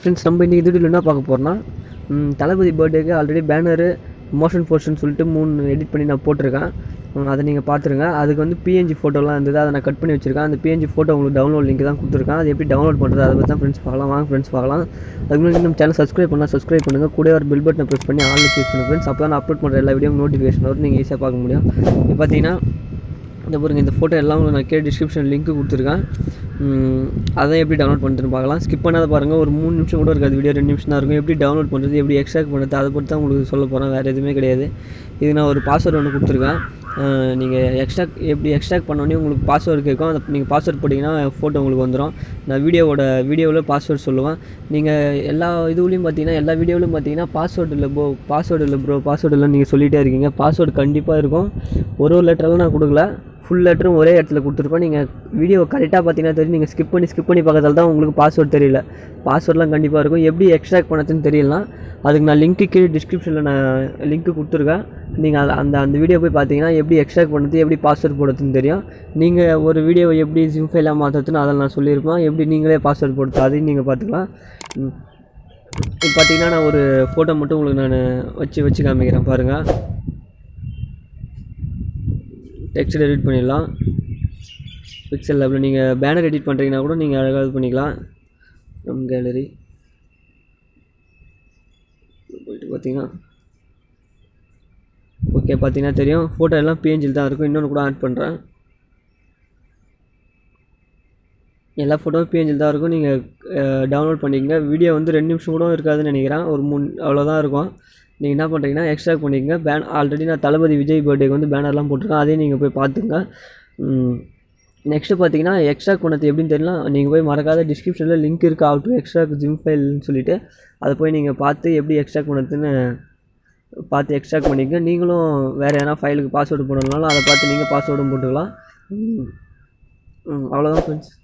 Friends நம்ம இன்றைக்கி வீடியோவில் என்ன பார்க்க போகிறோன்னா ம், தளபதி பர்த்டேக்கு ஆல்ரெடி பேனரு மோஷன் போர்ஷன் சொல்லிட்டு மூணு எடிட் பண்ணி நான் போட்டிருக்கேன் ம், அதை நீங்கள் பார்த்துருங்க அதுக்கு வந்து பிஎன்ஜி ஃபோட்டோலாம் இருந்தது அதை நான் கட் பண்ணி வச்சிருக்கேன் அந்த பிஎன்ஜி ஃபோட்டோ உங்களுக்கு டவுன்லோட் லிங்க் தான் கொடுத்துருக்கேன் அது எப்படி டவுன்லோட் பண்ணுறது அதை பற்றி தான் ஃப்ரெண்ட்ஸ் பார்க்கலாம் வாங்க ஃப்ரெண்ட்ஸ் பார்க்கலாம் அதுக்கு முன்னாடி நம்ம சேனல் சப்ஸ்கிரைப் பண்ணால் சப்ஸ்கிரைப் பண்ணுங்கள் கூட ஒரு பெல் பட்டனை ப்ரெஸ் பண்ணி ஆன்லைன் சூஸ் பண்ணுங்கள் ஃப்ரெண்ட்ஸ் அப்போ தான் நான் அப்லோட் பண்ணுற எல்லா வீடியோ நோட்டிஃபிகேஷன் வரும் நீங்கள் ஈஸியாக பார்க்க முடியும் இப்போ பார்த்தீங்கன்னா இந்த பாருங்க இந்த ஃபோட்டோ எல்லாம் உங்களுக்கு நான் கீழே டிஸ்கிரிப்ஷன் லிங்க் கொடுத்துருக்கேன் ம், அதை எப்படி டவுன்லோட் பண்ணுறதுன்னு பார்க்கலாம் ஸ்கிப் பண்ணாத பாருங்கள் ஒரு மூணு நிமிஷம் கூட இருக்காது வீடியோ ரெண்டு நிமிஷம் தான் இருக்கும் எப்படி டவுன்லோட் பண்ணுறது எப்படி எக்ஸ்ட்ராக்ட் பண்ணுறது அதை பற்றி தான் உங்களுக்கு சொல்ல போகிறேன் வேறு எதுவுமே கிடையாது இது நான் ஒரு பாஸ்வேர்டு ஒன்று கொடுத்துருக்கேன் நீங்கள் எக்ஸ்ட்ராக்ட் எப்படி எக்ஸ்ட்ராக்ட் பண்ணோடனே உங்களுக்கு பாஸ்வேர்டு கேட்கும் அந்த நீங்கள் பாஸ்வேர்ட் போட்டிங்கன்னா ஃபோட்டோ உங்களுக்கு வந்துடும் நான் வீடியோவோட வீடியோவில் பாஸ்வேர்ட் சொல்லுவேன் நீங்கள் எல்லா இதுலேயும் பார்த்தீங்கன்னா எல்லா வீடியோவிலும் பார்த்தீங்கன்னா பாஸ்வேர்டு இல்லை ப்ரோ பாஸ்வேர்டு இல்லை ப்ரோ பாஸ்வேர்டு இல்லைன்னு நீங்கள் சொல்லிகிட்டே இருக்கீங்க பாஸ்வேர்டு கண்டிப்பாக இருக்கும் ஒரு ஒரு லெட்டரெல்லாம் நான் கொடுக்கல ஃபுல் லெட்டரும் ஒரே இடத்துல கொடுத்துருப்போம் நீங்கள் வீடியோ கரெக்டாக பார்த்தீங்கன்னா தெரியும் நீங்கள் ஸ்கிப் பண்ணி ஸ்கிப் பண்ணி பார்க்கறதால தான் உங்களுக்கு பாஸ்வேர்ட் தெரியல பாஸ்வேர்ட்லாம் கண்டிப்பாக இருக்கும் எப்படி எக்ஸ்ட்ராக்ட் பண்ணதுன்னு தெரியலாம் அதுக்கு நான் லிங்க்கு கீழே டிஸ்கிரிப்ஷனில் நான் லிங்க்கு கொடுத்துருக்கேன் நீங்கள் அந்த அந்த வீடியோ போய் பார்த்தீங்கன்னா எப்படி எக்ஸ்ட்ராக்ட் பண்ணுறது எப்படி பாஸ்வேர்ட் போடுறதுன்னு தெரியும் நீங்கள் ஒரு வீடியோவை எப்படி ஜிம் ஃபைலாக மாற்றுறதுன்னு அதில் நான் சொல்லியிருப்பேன் எப்படி நீங்களே பாஸ்வேர்ட் போடுறது அதையும் நீங்கள் பார்த்துக்கலாம் ம். இப்போ பார்த்தீங்கன்னா நான் ஒரு ஃபோட்டோ மட்டும் உங்களுக்கு நான் வச்சு வச்சு காமிக்கிறேன் பாருங்கள் டெக்ஸ்ட் எடிட் பண்ணிடலாம் பிக்சல் லேபில் நீங்கள் பேனர் எடிட் பண்ணுறீங்கன்னா கூட நீங்கள் அழகாக இது பண்ணிக்கலாம் ஃப்ரம் கேலரி போயிட்டு பார்த்தீங்கன்னா ஓகே பார்த்தீங்கன்னா தெரியும் ஃபோட்டோ எல்லாம் பிஎன்ஜில் தான் இருக்கும் இன்னொன்று கூட ஆட் பண்ணுறேன் எல்லா ஃபோட்டோவும் பிஎன்ஜில் தான் இருக்கும் நீங்கள் டவுன்லோட் பண்ணிக்கங்க வீடியோ வந்து ரெண்டு நிமிஷம் கூட இருக்காதுன்னு நினைக்கிறேன் ஒரு மூணு அவ்வளோதான் இருக்கும் நீங்கள் என்ன பண்ணுறீங்கன்னா எக்ஸ்ட்ராக்ட் பண்ணிக்கங்க பேன் ஆல்ரெடி நான் தளபதி விஜய் பர்த்டேக்கு வந்து பேனர்லாம் போட்டிருக்கேன் அதையும் நீங்கள் போய் பார்த்துங்க நெக்ஸ்ட்டு பார்த்தீங்கன்னா எக்ஸ்ட்ராக்ட் பண்ணது எப்படின்னு தெரியல நீங்கள் போய் மறக்காத டிஸ்கிரிப்ஷனில் லிங்க் இருக்குது அவுட் டு எக்ஸ்ட்ராக்ட் ஜிம் ஃபைல்னு சொல்லிட்டு அதை போய் நீங்கள் பார்த்து எப்படி எக்ஸ்ட்ராக்ட் பண்ணதுன்னு பார்த்து எக்ஸ்ட்ராக்ட் பண்ணிக்கங்க நீங்களும் வேறு எதனா ஃபைலுக்கு பாஸ்வேர்டு போடணும்னாலும் அதை பார்த்து நீங்கள் பாஸ்வேர்டும் போட்டுக்கலாம் ம், ம், அவ்வளோதான் ஃப்ரெண்ட்ஸ்